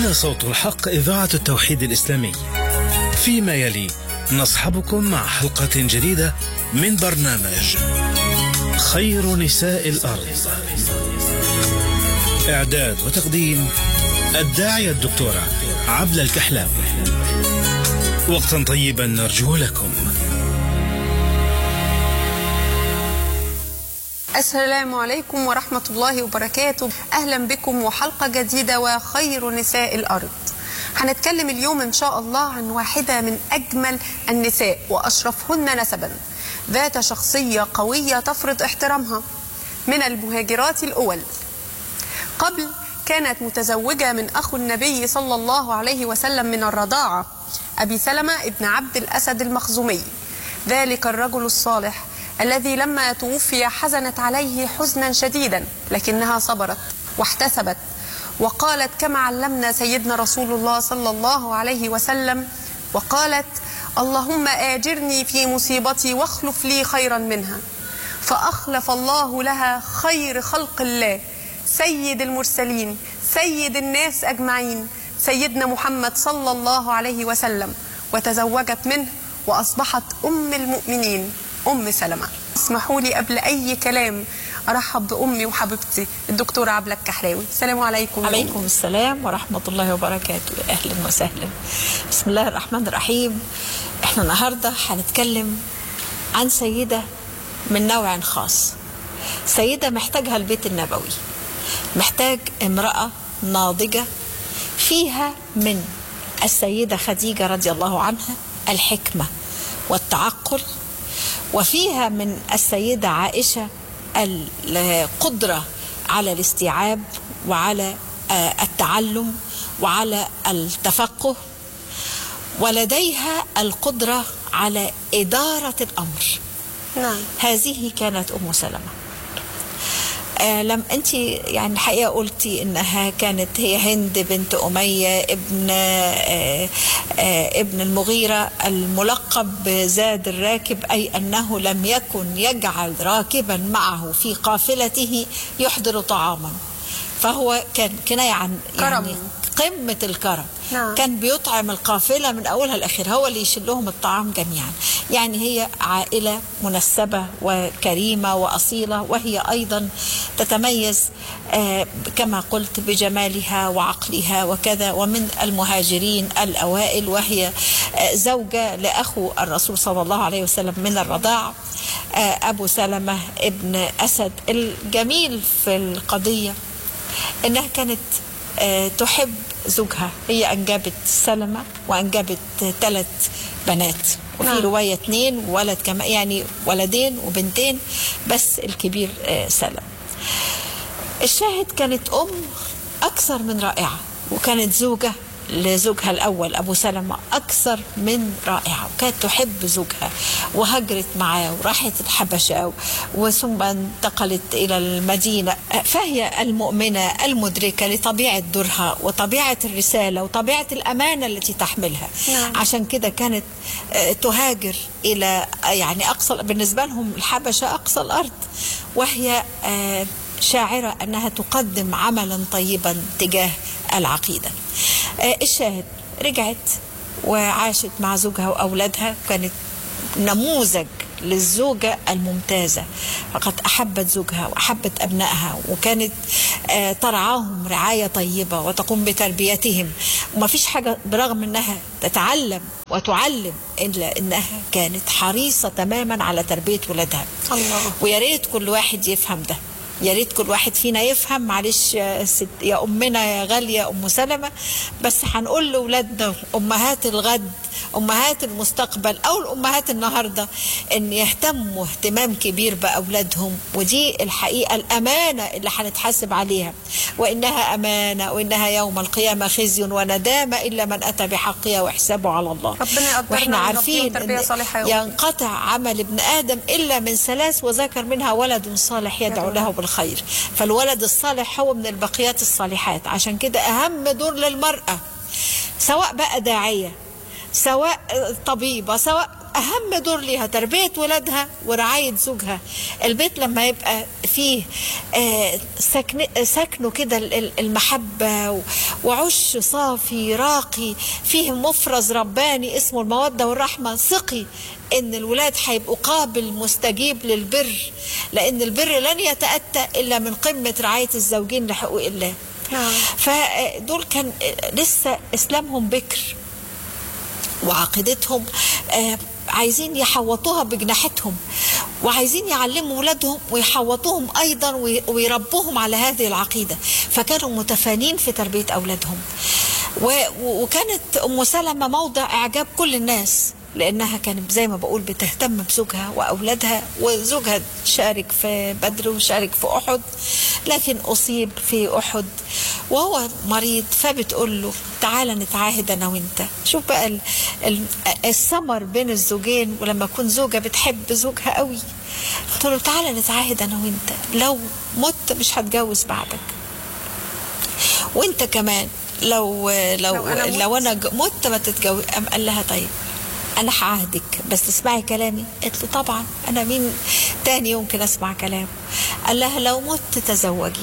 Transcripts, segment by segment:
هنا صوت الحق إذاعة التوحيد الإسلامي فيما يلي نصحبكم مع حلقة جديدة من برنامج خير نساء الأرض إعداد وتقديم الداعية الدكتورة عبلة الكحلاوي وقتا طيبا نرجو لكم السلام عليكم ورحمة الله وبركاته أهلا بكم وحلقة جديدة وخير نساء الأرض هنتكلم اليوم إن شاء الله عن واحدة من أجمل النساء وأشرفهن نسبا ذات شخصية قوية تفرض احترامها من المهاجرات الأول قبل كانت متزوجة من أخو النبي صلى الله عليه وسلم من الرضاعة أبي سلمة ابن عبد الأسد المخزومي ذلك الرجل الصالح الذي لما توفي حزنت عليه حزنا شديدا لكنها صبرت واحتسبت وقالت كما علمنا سيدنا رسول الله صلى الله عليه وسلم وقالت اللهم آجرني في مصيبتي واخلف لي خيرا منها فأخلف الله لها خير خلق الله سيد المرسلين سيد الناس أجمعين سيدنا محمد صلى الله عليه وسلم وتزوجت منه وأصبحت أم المؤمنين أم سلمة اسمحوا لي قبل أي كلام أرحب بأمي وحبيبتي الدكتورة عبلة الكحلاوي السلام عليكم عليكم السلام ورحمة الله وبركاته أهلا وسهلا بسم الله الرحمن الرحيم احنا النهاردة هنتكلم عن سيدة من نوع خاص سيدة محتاجها البيت النبوي محتاج امرأة ناضجة فيها من السيدة خديجة رضي الله عنها الحكمة والتعقل وفيها من السيدة عائشة القدرة على الاستيعاب وعلى التعلم وعلى التفقه ولديها القدرة على إدارة الأمر نعم هذه كانت أم سلمة آه لم انت يعني الحقيقه قلتي انها كانت هي هند بنت اميه ابن آه آه ابن المغيره الملقب بزاد الراكب اي انه لم يكن يجعل راكبا معه في قافلته يحضر طعاما فهو كان كنايه عن يعني كرم. قمه الكرم نعم. كان بيطعم القافله من اولها لاخرها هو اللي يشيل لهم الطعام جميعا يعني هي عائله منسبه وكريمه واصيله وهي ايضا تتميز آه، كما قلت بجمالها وعقلها وكذا ومن المهاجرين الاوائل وهي آه، زوجه لاخو الرسول صلى الله عليه وسلم من الرضاع آه، ابو سلمه ابن اسد الجميل في القضيه انها كانت آه، تحب زوجها هي انجبت سلمى وانجبت ثلاث بنات وفي نعم. روايه اثنين وولد كمان يعني ولدين وبنتين بس الكبير آه، سلمى الشاهد كانت ام اكثر من رائعه وكانت زوجه لزوجها الاول ابو سلمة اكثر من رائعه وكانت تحب زوجها وهجرت معاه وراحت الحبشه وثم انتقلت الى المدينه فهي المؤمنه المدركه لطبيعه دورها وطبيعه الرساله وطبيعه الامانه التي تحملها نعم. عشان كده كانت آه، تهاجر الى يعني اقصى بالنسبه لهم الحبشه اقصى الارض وهي آه، شاعره انها تقدم عملا طيبا تجاه العقيده. آه، الشاهد رجعت وعاشت مع زوجها واولادها كانت نموذج للزوجة الممتازة فقد أحبت زوجها وأحبت أبنائها وكانت آه، ترعاهم رعاية طيبة وتقوم بتربيتهم وما فيش حاجة برغم أنها تتعلم وتعلم إلا أنها كانت حريصة تماما على تربية ولادها الله. ويا ريت كل واحد يفهم ده يا ريت كل واحد فينا يفهم معلش يا ست يا امنا يا غاليه ام سلمه بس هنقول لاولادنا امهات الغد امهات المستقبل او الامهات النهارده ان يهتموا اهتمام كبير باولادهم ودي الحقيقه الامانه اللي هنتحاسب عليها وانها امانه وانها يوم القيامه خزي وندامه الا من اتى بحقها وحسابه على الله ربنا يقدرنا واحنا ونربيه عارفين تربية إن صالحة يا أم. ينقطع عمل ابن ادم الا من ثلاث وذكر منها ولد صالح يدعو له بالخير فالولد الصالح هو من البقيات الصالحات عشان كده اهم دور للمراه سواء بقى داعيه سواء طبيبه سواء اهم دور ليها تربيه ولادها ورعايه زوجها البيت لما يبقى فيه آه، سكن سكنه كده ال- ال- المحبه و- وعش صافي راقي فيه مفرز رباني اسمه الموده والرحمه ثقي ان الولاد هيبقوا قابل مستجيب للبر لان البر لن يتاتى الا من قمه رعايه الزوجين لحقوق الله نعم. فدول كان لسه اسلامهم بكر وعقيدتهم آه، عايزين يحوطوها بجناحتهم وعايزين يعلموا ولادهم ويحوطوهم ايضا وي- ويربوهم على هذه العقيده فكانوا متفانين في تربيه اولادهم و- و- وكانت ام سلمه موضع اعجاب كل الناس لانها كانت زي ما بقول بتهتم بزوجها واولادها وزوجها شارك في بدر وشارك في احد لكن اصيب في احد وهو مريض فبتقول له تعالى نتعاهد انا وانت شوف بقى ال- ال- الثمر بين الزوجين ولما تكون زوجه بتحب زوجها قوي تقول له تعالى نتعاهد انا وانت لو مت مش هتجوز بعدك وانت كمان لو لو لو أنا مت. لو انا ج- مت ما تتجوز قام قال لها طيب انا هعهدك بس تسمعي كلامي قالت له طبعا انا مين تاني يمكن اسمع كلامه قال لها لو مت تزوجي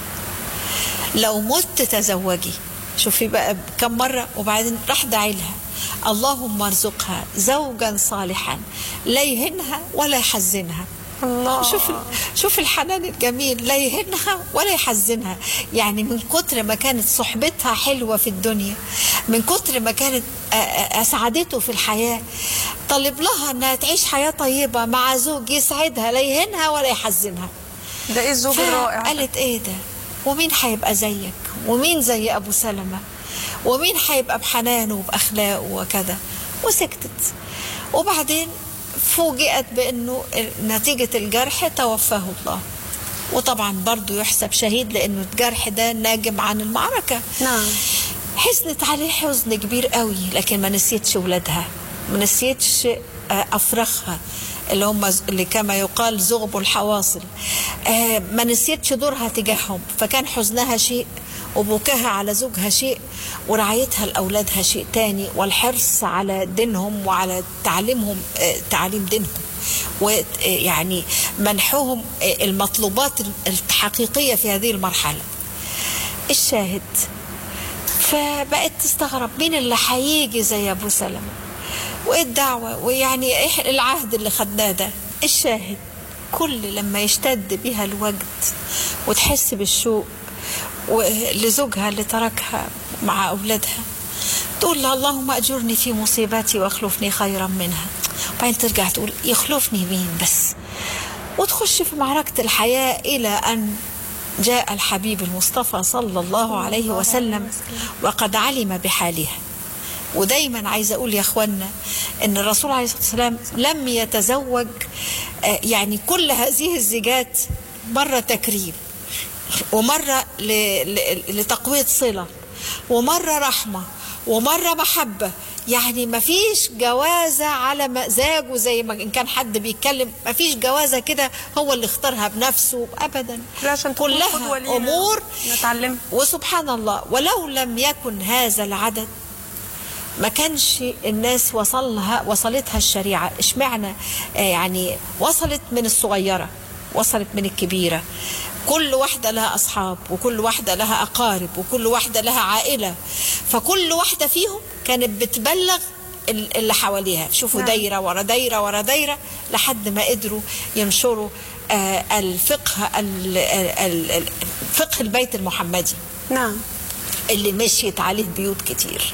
لو مت تزوجي شوفي بقى كم مرة وبعدين راح داعي لها اللهم ارزقها زوجا صالحا لا يهنها ولا يحزنها الله شوف شوف الحنان الجميل لا يهنها ولا يحزنها يعني من كتر ما كانت صحبتها حلوة في الدنيا من كتر ما كانت آ- آ- أسعدته في الحياة طلب لها أنها تعيش حياة طيبة مع زوج يسعدها لا يهنها ولا يحزنها ده ايه الزوج الرائع ده؟ قالت ايه ده ومين هيبقى زيك ومين زي ابو سلمة ومين هيبقى بحنانه وباخلاقه وكذا وسكتت وبعدين فوجئت بانه نتيجة الجرح توفاه الله وطبعا برضو يحسب شهيد لانه الجرح ده ناجم عن المعركة نعم. حزنت عليه حزن كبير قوي لكن ما نسيتش ولادها ما نسيتش آه، افراخها اللي هم ز- اللي كما يقال زغب الحواصل آه، ما نسيتش دورها تجاههم فكان حزنها شيء وبكاها على زوجها شيء ورعايتها لأولادها شيء تاني والحرص على دينهم وعلى تعليمهم آه، تعليم دينهم ويعني منحهم آه، المطلوبات الحقيقية في هذه المرحلة الشاهد فبقت تستغرب مين اللي هيجي زي ابو سلمة وايه الدعوة ويعني ايه العهد اللي خدناه ده الشاهد كل لما يشتد بها الوجد وتحس بالشوق و- لزوجها اللي تركها مع أولادها تقول له اللهم أجرني في مصيبتي واخلفني خيرا منها وبعدين ترجع تقول يخلفني مين بس وتخش في معركة الحياة إلى أن جاء الحبيب المصطفى صلى الله عليه وسلم وقد علم بحالها ودايما عايزه اقول يا اخوانا ان الرسول عليه الصلاه والسلام لم يتزوج آه، يعني كل هذه الزيجات مره تكريم ومره ل- ل- لتقويه صله ومره رحمه ومره محبه يعني ما فيش جوازه على مزاجه زي ما ان كان حد بيتكلم ما فيش جوازه كده هو اللي اختارها بنفسه ابدا لا عشان تكون قدوة كلها لينا امور نتعلمها. وسبحان الله ولو لم يكن هذا العدد ما كانش الناس وصلها وصلتها الشريعة اشمعنى آه يعني وصلت من الصغيرة وصلت من الكبيرة كل واحدة لها أصحاب وكل واحدة لها أقارب وكل واحدة لها عائلة فكل واحدة فيهم كانت بتبلغ ال- اللي حواليها شوفوا نعم. دايرة ورا دايرة ورا دايرة لحد ما قدروا ينشروا آه الفقه ال- ال- ال- فقه البيت المحمدي نعم اللي مشيت عليه بيوت كتير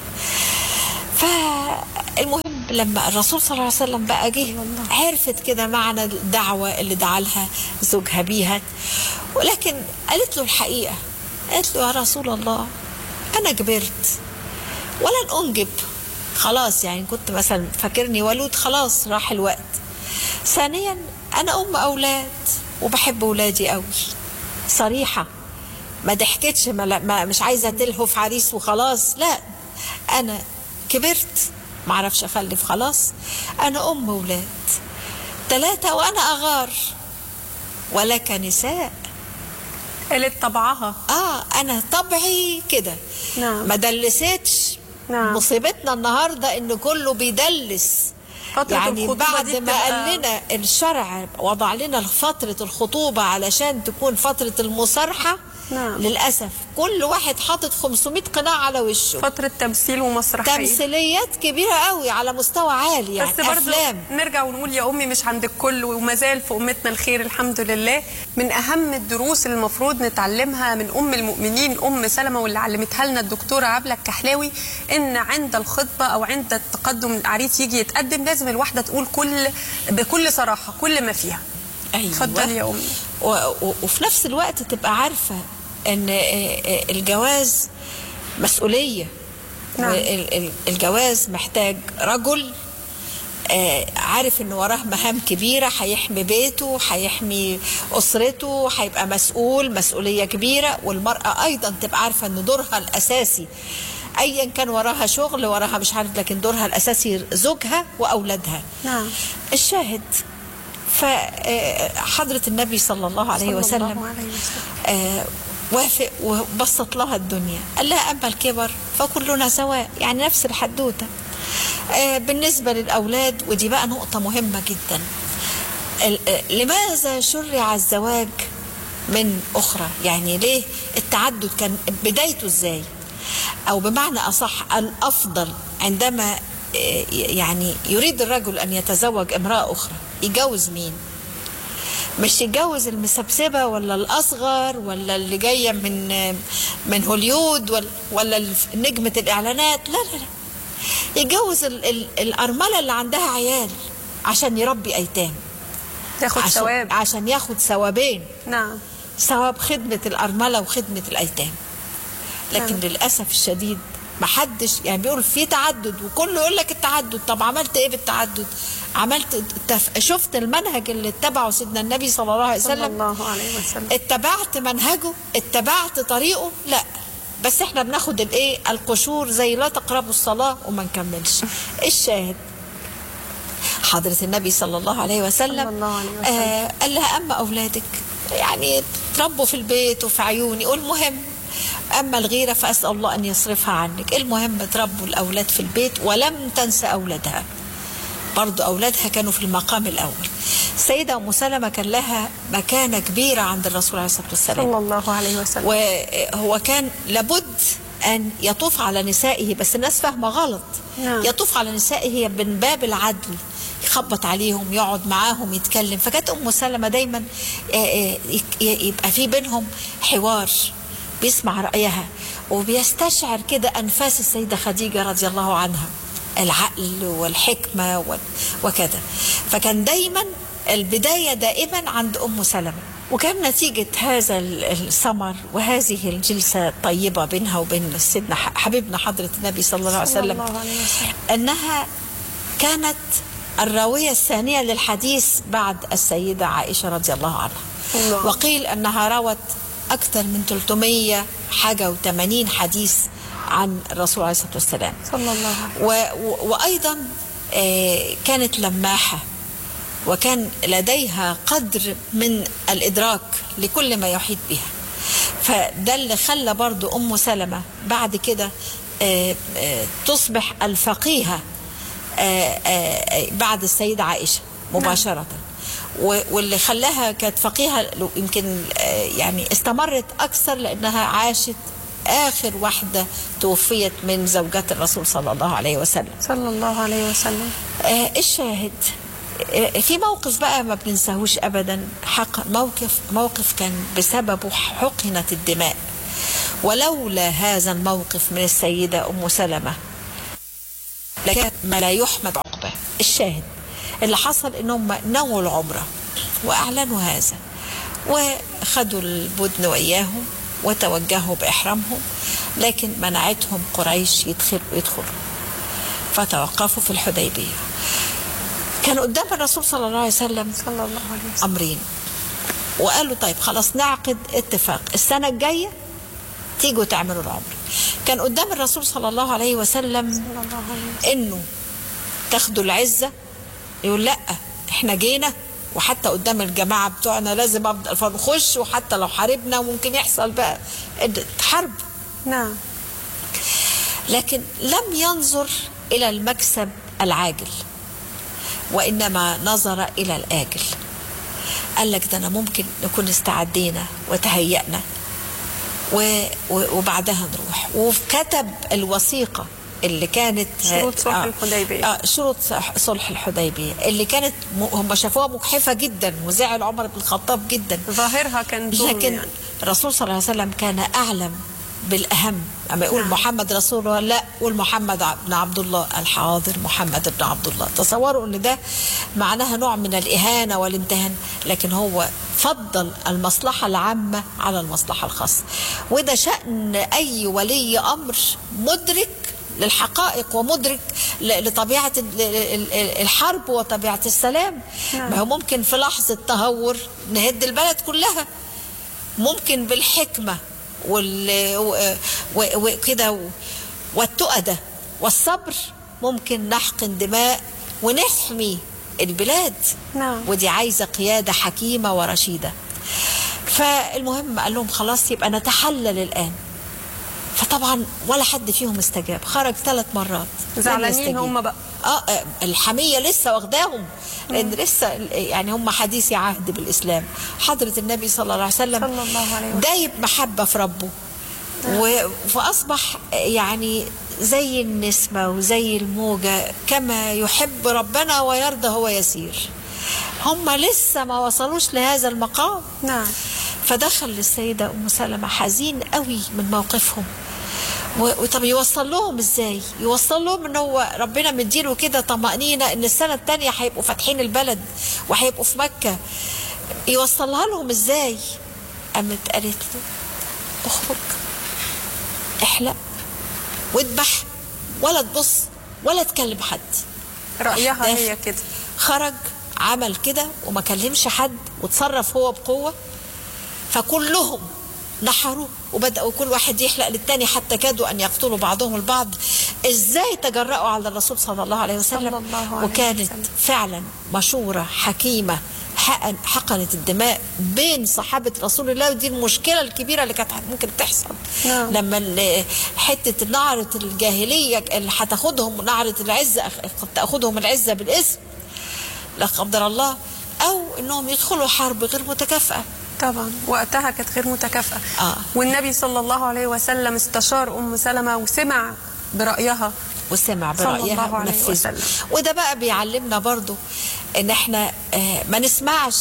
فالمهم لما الرسول صلى الله عليه وسلم بقى جه عرفت كده معنى الدعوة اللي دعا لها زوجها بيها ولكن قالت له الحقيقة قالت له يا رسول الله أنا كبرت ولن أنجب خلاص يعني كنت مثلا فاكرني ولود خلاص راح الوقت ثانيا أنا أم أولاد وبحب أولادي قوي صريحة ما ضحكتش ما, لا- ما مش عايزه تلهف عريس وخلاص لا انا كبرت ما اعرفش اخلف خلاص انا ام ولاد ثلاثه وانا اغار ولك نساء قالت طبعها اه انا طبعي كده نعم. ما دلستش نعم. مصيبتنا النهارده ان كله بيدلس فترة يعني الخطوبة بعد دي ما بتبقى- قال لنا الشرع وضع لنا فترة الخطوبة علشان تكون فترة المصارحة نعم. للأسف كل واحد حاطط 500 قناع على وشه فترة تمثيل ومسرحية تمثيليات كبيرة قوي على مستوى عالي يعني بس برضه أفلام نرجع ونقول يا امي مش عند الكل وما زال في امتنا الخير الحمد لله من اهم الدروس اللي المفروض نتعلمها من ام المؤمنين ام سلمى واللي علمتها لنا الدكتوره عبله الكحلاوي ان عند الخطبه او عند التقدم العريس يجي يتقدم لازم الواحده تقول كل بكل صراحه كل ما فيها أيوة. اتفضلي يا امي و... و... وفي نفس الوقت تبقى عارفة ان آه، آه، الجواز مسؤولية نعم. وال- ال- الجواز محتاج رجل آه، عارف ان وراه مهام كبيرة هيحمي بيته هيحمي أسرته هيبقى مسؤول مسؤولية كبيرة والمرأة أيضا تبقى عارفة ان دورها الأساسي أيا كان وراها شغل وراها مش عارف لكن دورها الأساسي زوجها وأولادها نعم. الشاهد فحضرة النبي صلى الله عليه صلى الله وسلم عليه وسلم. آه، وافق وبسط لها الدنيا قال لها أما الكبر فكلنا سواء يعني نفس الحدوتة آه، بالنسبة للأولاد ودي بقى نقطة مهمة جدا ال- آه، لماذا شرع الزواج من أخرى يعني ليه التعدد كان بدايته إزاي أو بمعنى أصح الأفضل عندما آه، يعني يريد الرجل أن يتزوج امرأة أخرى يجوز مين مش يتجوز المسبسبة ولا الأصغر ولا اللي جاية من من هوليود ولا ولا الف- نجمة الإعلانات لا لا لا يتجوز ال ال الأرملة اللي عندها عيال عشان يربي أيتام تاخد عشان, ثواب عشان ياخد ثوابين نعم ثواب خدمة الأرملة وخدمة الأيتام لكن نعم. للأسف الشديد محدش يعني بيقول في تعدد وكله يقول لك التعدد طب عملت ايه بالتعدد عملت تف... شفت المنهج اللي اتبعه سيدنا النبي صلى الله عليه صلى وسلم الله عليه وسلم اتبعت منهجه اتبعت طريقه لا بس احنا بناخد الايه القشور زي لا تقربوا الصلاه وما نكملش الشاهد حضرة النبي صلى الله عليه وسلم, صلى الله عليه وسلم. آه قال لها أما أولادك يعني تربوا في البيت وفي عيوني والمهم أما الغيرة فأسأل الله أن يصرفها عنك المهم تربوا الأولاد في البيت ولم تنسى أولادها برضو أولادها كانوا في المقام الأول السيدة أم سلمة كان لها مكانة كبيرة عند الرسول عليه الصلاة والسلام صلى الله عليه وسلم وهو كان لابد أن يطوف على نسائه بس الناس فاهمة غلط نعم. يطوف على نسائه من باب العدل يخبط عليهم يقعد معاهم يتكلم فكانت أم سلمة دايما آه، آه، يك- يبقى في بينهم حوار بيسمع رأيها وبيستشعر كده أنفاس السيدة خديجة رضي الله عنها العقل والحكمة وال- وكذا فكان دايما البداية دائما عند أم سلمة وكان نتيجة هذا ال- الثمر وهذه الجلسة الطيبة بينها وبين سيدنا ح- حبيبنا حضرة النبي صلى الله عليه صلى وسلم الله عليه وسلم. أنها كانت الراوية الثانية للحديث بعد السيدة عائشة رضي الله عنها الله. وقيل أنها روت أكثر من 300 حاجة و80 حديث عن الرسول عليه الصلاة والسلام صلى الله عليه و و وأيضا آه، كانت لماحة وكان لديها قدر من الإدراك لكل ما يحيط بها فده اللي خلى برضو أم سلمة بعد كده آه، آه، تصبح الفقيهة آه، آه، بعد السيدة عائشة مباشرة و- واللي خلاها كانت فقيهة لو يمكن آه، يعني استمرت أكثر لأنها عاشت آخر واحدة توفيت من زوجات الرسول صلى الله عليه وسلم صلى الله عليه وسلم آه، الشاهد آه، في موقف بقى ما بننساهوش ابدا حق موقف موقف كان بسببه حقنت الدماء ولولا هذا الموقف من السيده ام سلمه لكان ما لا يحمد عقباه الشاهد اللي حصل انهم نووا العمره واعلنوا هذا وخدوا البدن واياهم وتوجهوا باحرامهم لكن منعتهم قريش يدخل يدخلوا فتوقفوا في الحديبيه كان قدام الرسول صلى الله عليه وسلم صلى الله عليه وسلم امرين وقالوا طيب خلاص نعقد اتفاق السنه الجايه تيجوا تعملوا العمره كان قدام الرسول صلى الله عليه وسلم صلى الله عليه وسلم انه تاخدوا العزه يقول لا احنا جينا وحتى قدام الجماعه بتوعنا لازم ابدا فنخش وحتى لو حاربنا وممكن يحصل بقى حرب نعم لكن لم ينظر الى المكسب العاجل وإنما نظر إلى الآجل قال لك ده أنا ممكن نكون استعدينا وتهيأنا و- و- وبعدها نروح وكتب الوثيقة اللي كانت شروط صلح آه، الحديبية. آه شروط صح- صلح الحديبية اللي كانت م- هم شافوها مجحفة جدا وزعل عمر بن الخطاب جدا ظاهرها كان ظلم لكن يعني. الرسول صلى الله عليه وسلم كان أعلم بالأهم أما يقول نعم. محمد رسول الله لا يقول محمد بن عبد الله الحاضر محمد بن عبد الله تصوروا أن ده معناها نوع من الإهانة والامتهان لكن هو فضل المصلحة العامة على المصلحة الخاصة وده شأن أي ولي أمر مدرك للحقائق ومدرك ل- لطبيعة ال- ال- ال- الحرب وطبيعة السلام نعم. ما هو ممكن في لحظة تهور نهد البلد كلها ممكن بالحكمة وال و- و- وكده و- والتؤدة والصبر ممكن نحقن دماء ونحمي البلاد نعم. ودي عايزة قيادة حكيمة ورشيدة فالمهم قال لهم خلاص يبقى نتحلل الآن فطبعا ولا حد فيهم استجاب خرج ثلاث مرات لم زعلانين يستجيب. هم بقى. اه آه، الحميه لسه واخداهم لان لسه يعني هم حديثي عهد بالاسلام حضره النبي صلى الله عليه وسلم صلى الله عليه وسلم. دايب محبه في ربه و- فاصبح يعني زي النسمه وزي الموجه كما يحب ربنا ويرضى هو يسير هم لسه ما وصلوش لهذا المقام نعم فدخل للسيدة أم سلمة حزين قوي من موقفهم و- وطب يوصل لهم ازاي يوصل لهم ان هو ربنا مديله كده طمأنينة ان السنة التانية هيبقوا فاتحين البلد وهيبقوا في مكة يوصلها لهم ازاي قامت قالت له اخرج احلق واذبح ولا تبص ولا تكلم حد رأيها راح هي داخل. كده خرج عمل كده وما كلمش حد وتصرف هو بقوة فكلهم نحروا وبدأوا كل واحد يحلق للتاني حتى كادوا أن يقتلوا بعضهم البعض إزاي تجرأوا على الرسول صلى الله عليه وسلم صلى الله عليه وكانت وسلم. فعلا مشورة حكيمة حقن حقنت الدماء بين صحابة رسول الله ودي المشكلة الكبيرة اللي كانت ممكن تحصل نعم. لما ال- حتة نعرة الجاهلية اللي هتاخدهم نعرة العزة قد تاخدهم العزة بالاسم لا قدر الله أو إنهم يدخلوا حرب غير متكافئة طبعا وقتها كانت غير متكافئة آه. والنبي صلى الله عليه وسلم استشار أم سلمة وسمع برأيها وسمع صلى برأيها الله عليه ونفذه وسلم. وده بقى بيعلمنا برضو ان احنا آه، ما نسمعش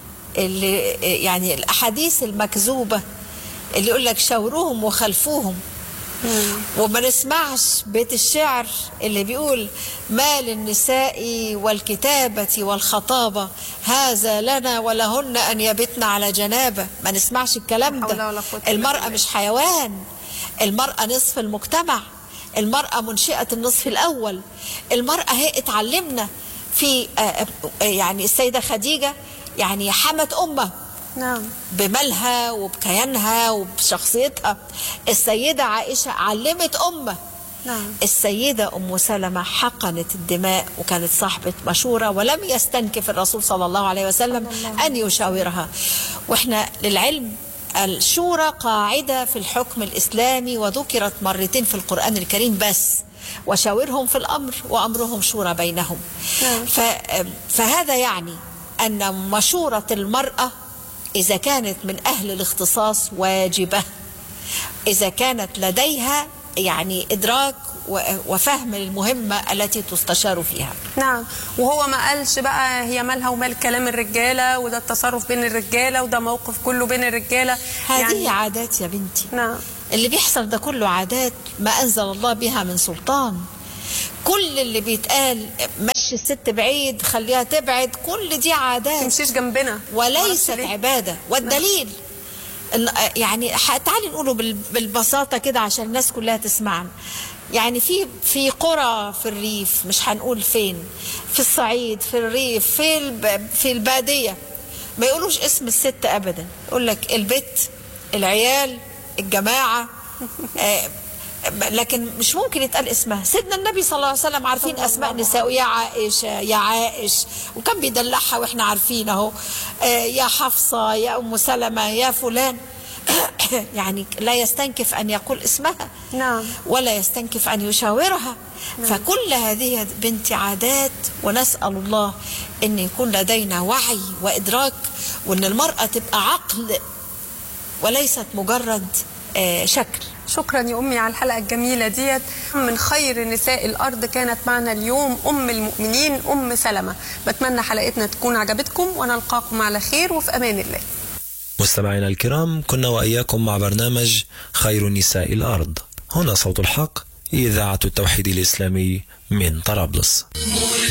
اللي آه، يعني الاحاديث المكذوبة اللي يقول لك شاوروهم وخلفوهم وما نسمعش بيت الشعر اللي بيقول ما للنساء والكتابة والخطابة هذا لنا ولهن أن يبتن على جنابة ما نسمعش الكلام لا حول ده ولا قوة إلا المرأة بالله. مش حيوان المرأة نصف المجتمع المرأة منشئة النصف الأول المرأة هي اتعلمنا في آه، آه، يعني السيدة خديجة يعني حمت أمة نعم بمالها وبكيانها وبشخصيتها السيدة عائشة علمت أمة نعم السيدة أم سلمة حقنت الدماء وكانت صاحبة مشورة ولم يستنكف الرسول صلى الله عليه وسلم صلى الله أن يشاورها وإحنا للعلم الشورى قاعدة في الحكم الإسلامي وذكرت مرتين في القرآن الكريم بس وشاورهم في الأمر وأمرهم شورى بينهم نعم. ف... فهذا يعني أن مشورة المرأة إذا كانت من أهل الاختصاص واجبة إذا كانت لديها يعني إدراك و- وفهم المهمة التي تستشار فيها نعم وهو ما قالش بقى هي مالها ومال كلام الرجالة وده التصرف بين الرجالة وده موقف كله بين الرجالة هذه يعني عادات يا بنتي نعم اللي بيحصل ده كله عادات ما أنزل الله بها من سلطان كل اللي بيتقال مشي الست بعيد خليها تبعد كل دي عادات تمشيش جنبنا وليست معرفش ليه. عبادة والدليل إن يعني ح- تعالي نقوله بال- بالبساطة كده عشان الناس كلها تسمعنا يعني في في قرى في الريف مش هنقول فين في الصعيد في الريف في الب في البادية ما يقولوش اسم الست أبدا يقول لك البت العيال الجماعة آه، لكن مش ممكن يتقال اسمها سيدنا النبي صلى الله عليه وسلم عارفين اسماء نساء يا عائشه يا عائش وكان بيدلعها واحنا عارفين اهو آه، يا حفصه يا ام سلمه يا فلان يعني لا يستنكف أن يقول اسمها نعم. ولا يستنكف أن يشاورها فكل هذه بانتعادات ونسأل الله أن يكون لدينا وعي وإدراك وأن المرأة تبقى عقل وليست مجرد آه، شكل شكرا يا أمي على الحلقة الجميلة ديت من خير نساء الأرض كانت معنا اليوم أم المؤمنين أم سلمة بتمنى حلقتنا تكون عجبتكم ونلقاكم على خير وفي أمان الله مستمعينا الكرام كنا وإياكم مع برنامج خير نساء الأرض هنا صوت الحق إذاعة التوحيد الإسلامي من طرابلس